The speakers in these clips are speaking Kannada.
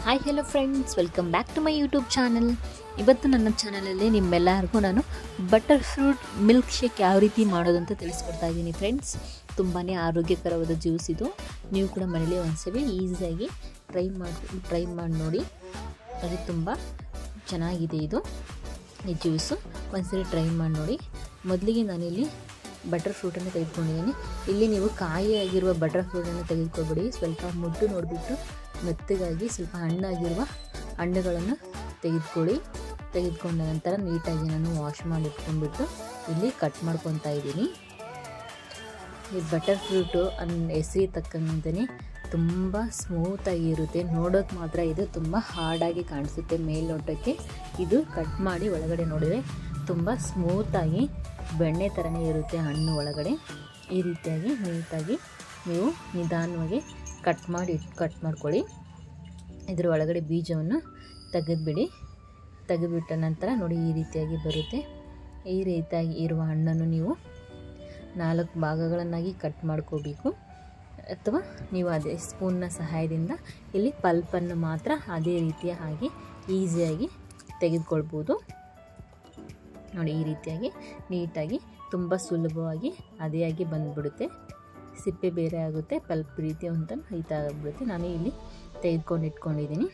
hi hello friends welcome back to my YouTube channel ಇವತ್ತು ನನ್ನ ಚಾನಲಲ್ಲಿ ನಿಮ್ಮೆಲ್ಲರಿಗೂ ನಾನು ಬಟರ್ ಫ್ರೂಟ್ ಮಿಲ್ಕ್ ಶೇಕ್ ಯಾವ ರೀತಿ ಮಾಡೋದು ಅಂತ ತಿಳಿಸ್ಕೊಡ್ತಾ ಇದ್ದೀನಿ ಫ್ರೆಂಡ್ಸ್ ತುಂಬಾ ಆರೋಗ್ಯಕರವಾದ ಜ್ಯೂಸ್ ಇದು ನೀವು ಕೂಡ ಮನೇಲಿ ಒಂದ್ಸರಿ ಈಸಿಯಾಗಿ ಟ್ರೈ ಮಾಡಿ ಟ್ರೈ ಮಾಡಿ ನೋಡಿ ಅದು ತುಂಬ ಚೆನ್ನಾಗಿದೆ ಇದು ಈ ಜ್ಯೂಸು ಒಂದ್ಸರಿ ಟ್ರೈ ಮಾಡಿ ನೋಡಿ ಮೊದಲಿಗೆ ನಾನಿಲ್ಲಿ ಬಟರ್ ಫ್ರೂಟನ್ನು ತೆಗೆದುಕೊಂಡಿದ್ದೀನಿ ಇಲ್ಲಿ ನೀವು ಕಾಯಿ ಆಗಿರುವ ಬಟರ್ ಫ್ರೂಟನ್ನು ತೆಗೆದುಕೊಬೇಡಿ ಸ್ವಲ್ಪ ಮುದ್ದು ನೋಡಿಬಿಟ್ಟು ಮೆತ್ತಗಾಗಿ ಸ್ವಲ್ಪ ಹಣ್ಣಾಗಿರುವ ಹಣ್ಣುಗಳನ್ನು ತೆಗೆದುಕೊಳ್ಳಿ ತೆಗೆದುಕೊಂಡ ನಂತರ ನೀಟಾಗಿ ನಾನು ವಾಶ್ ಮಾಡಿ ಇಟ್ಕೊಂಡ್ಬಿಟ್ಟು ಇಲ್ಲಿ ಕಟ್ ಮಾಡ್ಕೊತಾ ಇದ್ದೀನಿ ಈ ಬಟರ್ ಫ್ರೂಟು ಅನ್ ಹೆಸರಿಗೆ ತಕ್ಕಂತೆಯೇ ತುಂಬ ಸ್ಮೂತಾಗಿ ಇರುತ್ತೆ ನೋಡೋಕೆ ಮಾತ್ರ ಇದು ತುಂಬ ಹಾರ್ಡಾಗಿ ಕಾಣಿಸುತ್ತೆ ಮೇಲ್ನೋಟಕ್ಕೆ ಇದು ಕಟ್ ಮಾಡಿ ಒಳಗಡೆ ನೋಡಿದರೆ ತುಂಬ ಸ್ಮೂತಾಗಿ ಬೆಣ್ಣೆ ಥರನೇ ಇರುತ್ತೆ ಹಣ್ಣು ಒಳಗಡೆ ಈ ರೀತಿಯಾಗಿ ನೀಟಾಗಿ ನೀವು ನಿಧಾನವಾಗಿ ಕಟ್ ಮಾಡಿ ಕಟ್ ಮಾಡ್ಕೊಳ್ಳಿ ಇದರ ಒಳಗಡೆ ಬೀಜವನ್ನು ತೆಗೆದುಬಿಡಿ ತೆಗೆದುಬಿಟ್ಟ ನಂತರ ನೋಡಿ ಈ ರೀತಿಯಾಗಿ ಬರುತ್ತೆ ಈ ರೀತಿಯಾಗಿ ಇರುವ ಹಣ್ಣನ್ನು ನೀವು ನಾಲ್ಕು ಭಾಗಗಳನ್ನಾಗಿ ಕಟ್ ಮಾಡ್ಕೋಬೇಕು ಅಥವಾ ನೀವು ಅದೇ ಸ್ಪೂನ್ನ ಸಹಾಯದಿಂದ ಇಲ್ಲಿ ಪಲ್ಪನ್ನು ಮಾತ್ರ ಅದೇ ರೀತಿಯ ಹಾಗೆ ಈಸಿಯಾಗಿ ತೆಗೆದುಕೊಳ್ಬೋದು ನೋಡಿ ಈ ರೀತಿಯಾಗಿ ನೀಟಾಗಿ ತುಂಬ ಸುಲಭವಾಗಿ ಅದೇಯಾಗಿ ಬಂದುಬಿಡುತ್ತೆ ಸಿಪ್ಪೆ ಬೇರೆ ಆಗುತ್ತೆ ಪಲ್ಪ್ ರೀತಿ ಅಂತ ಈ ಥರ ಆಗಿಬಿಡುತ್ತೆ ನಾನು ಇಲ್ಲಿ ತೆಗೆದುಕೊಂಡು ಇಟ್ಕೊಂಡಿದ್ದೀನಿ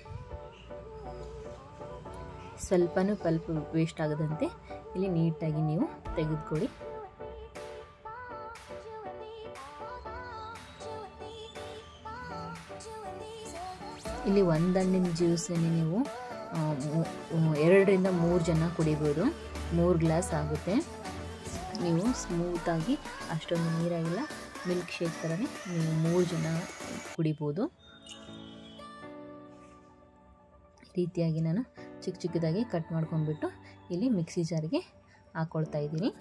ಸ್ವಲ್ಪನೂ ಪಲ್ಪ್ ವೇಸ್ಟ್ ಆಗದಂತೆ ಇಲ್ಲಿ ನೀಟಾಗಿ ನೀವು ತೆಗೆದುಕೊಳ್ಳಿ ಇಲ್ಲಿ ಒಂದು ಹಣ್ಣಿನ ಜ್ಯೂಸನ್ನು ನೀವು ಎರಡರಿಂದ ಮೂರು ಜನ ಕುಡಿಬೋದು ಮೂರು ಗ್ಲಾಸ್ ಆಗುತ್ತೆ ನೀವು ಸ್ಮೂತಾಗಿ ಅಷ್ಟೊಂದು ನೀರಾಗಿಲ್ಲ ಮಿಲ್ಕ್ ಶೇಕ್ ಥರನೇ ನೀವು ಮೂರು ಜನ ಕುಡಿಬೋದು ರೀತಿಯಾಗಿ ನಾನು ಚಿಕ್ಕ ಚಿಕ್ಕದಾಗಿ ಕಟ್ ಮಾಡ್ಕೊಂಡ್ಬಿಟ್ಟು ಇಲ್ಲಿ ಮಿಕ್ಸಿ ಜಾರಿಗೆ ಹಾಕ್ಕೊಳ್ತಾ ಇದ್ದೀನಿ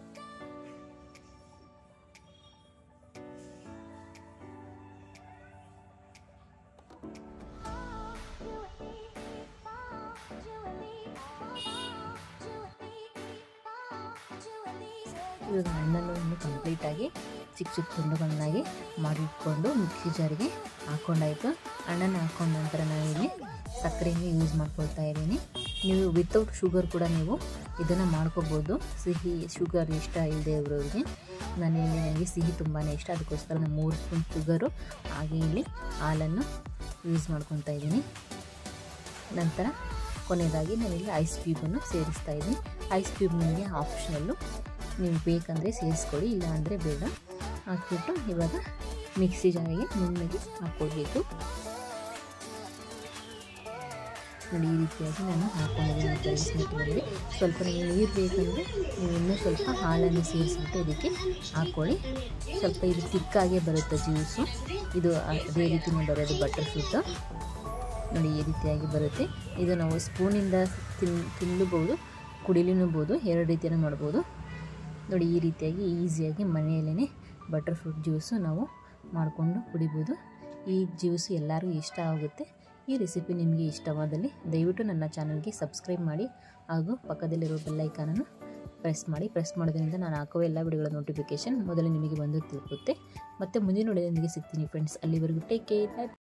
ಇವಾಗ ಹಣ್ಣನ್ನು ಇನ್ನು ಕಂಪ್ಲೀಟಾಗಿ ಚಿಕ್ಕ ಚಿಕ್ಕ ತುಂಡುಗಳನ್ನಾಗಿ ಮಾಡಿಟ್ಕೊಂಡು ಮಿಕ್ಸಿ ಜಾರಿಗೆ ಹಾಕ್ಕೊಂಡಾಯಿತು ಹಣ್ಣನ್ನು ಹಾಕ್ಕೊಂಡ ನಂತರ ನಾನಿಲ್ಲಿ ಸಕ್ಕರೆಯನ್ನು ಯೂಸ್ ಮಾಡ್ಕೊಳ್ತಾ ಇದ್ದೀನಿ ನೀವು ವಿತೌಟ್ ಶುಗರ್ ಕೂಡ ನೀವು ಇದನ್ನು ಮಾಡ್ಕೋಬೋದು ಸಿಹಿ ಶುಗರ್ ಇಷ್ಟ ಇಲ್ಲದೆ ಇರೋರಿಗೆ ನಾನು ಇಲ್ಲಿ ನನಗೆ ಸಿಹಿ ತುಂಬಾ ಇಷ್ಟ ಅದಕ್ಕೋಸ್ಕರ ನಾನು ಮೂರು ಸ್ಪೂನ್ ಶುಗರು ಹಾಗೆ ಇಲ್ಲಿ ಹಾಲನ್ನು ಯೂಸ್ ಮಾಡ್ಕೊತಾ ಇದ್ದೀನಿ ನಂತರ ಕೊನೆಯದಾಗಿ ನಾನಿಲ್ಲಿ ಐಸ್ ಕ್ಯೂಬನ್ನು ಸೇರಿಸ್ತಾ ಇದ್ದೀನಿ ಐಸ್ ಕ್ಯೂಬ್ ನಿಮಗೆ ಆಪ್ಷನಲ್ಲು ನೀವು ಬೇಕಂದರೆ ಸೇರಿಸ್ಕೊಳ್ಳಿ ಇಲ್ಲ ಅಂದರೆ ಬೇಡ ಹಾಕ್ಬಿಟ್ಟು ಇವಾಗ ಮಿಕ್ಸಿ ಜಾರಿಗೆ ನುಣ್ಣಗೆ ಹಾಕ್ಕೊಳ್ಬೇಕು ನೋಡಿ ಈ ರೀತಿಯಾಗಿ ನಾನು ಹಾಕ್ಕೊಂಡಿದ್ದೀನಿ ಸ್ನೇಹಿತರಲ್ಲಿ ಸ್ವಲ್ಪ ನಿಮಗೆ ನೀರು ಬೇಕಂದರೆ ನೀವು ಇನ್ನೂ ಸ್ವಲ್ಪ ಹಾಲನ್ನು ಸೇರಿಸ್ಬಿಟ್ಟು ಇದಕ್ಕೆ ಹಾಕ್ಕೊಳ್ಳಿ ಸ್ವಲ್ಪ ಇದು ತಿಕ್ಕಾಗೇ ಬರುತ್ತೆ ಜ್ಯೂಸು ಇದು ಅದೇ ರೀತಿಯೇ ಬರೋದು ಬಟರ್ ಫ್ರೂಟು ನೋಡಿ ಈ ರೀತಿಯಾಗಿ ಬರುತ್ತೆ ಇದು ನಾವು ಸ್ಪೂನಿಂದ ತಿನ್ ತಿನ್ನಲೂಬೋದು ಕುಡಿಲೂಬೋದು ಎರಡು ರೀತಿಯೂ ಮಾಡ್ಬೋದು ನೋಡಿ ಈ ರೀತಿಯಾಗಿ ಈಸಿಯಾಗಿ ಮನೆಯಲ್ಲೇ ಬಟರ್ ಫ್ರೂಟ್ ಜ್ಯೂಸು ನಾವು ಮಾಡಿಕೊಂಡು ಕುಡಿಬೋದು ಈ ಜ್ಯೂಸು ಎಲ್ಲರಿಗೂ ಇಷ್ಟ ಆಗುತ್ತೆ ಈ ರೆಸಿಪಿ ನಿಮಗೆ ಇಷ್ಟವಾದಲ್ಲಿ ದಯವಿಟ್ಟು ನನ್ನ ಚಾನಲ್ಗೆ ಸಬ್ಸ್ಕ್ರೈಬ್ ಮಾಡಿ ಹಾಗೂ ಪಕ್ಕದಲ್ಲಿರೋ ಬೆಲ್ಲೈಕಾನನ್ನು ಪ್ರೆಸ್ ಮಾಡಿ ಪ್ರೆಸ್ ಮಾಡೋದ್ರಿಂದ ನಾನು ಹಾಕುವ ಎಲ್ಲ ವಿಡಿಯೋಗಳ ನೋಟಿಫಿಕೇಷನ್ ಮೊದಲು ನಿಮಗೆ ಬಂದು ತಿಳ್ಕುತ್ತೆ ಮತ್ತು ಮುಂದಿನ ವಿಡಿಯೋದೊಂದಿಗೆ ಸಿಗ್ತೀನಿ ಫ್ರೆಂಡ್ಸ್ ಅಲ್ಲಿವರೆಗೂ ಟೇಕ್ ಕೇರ್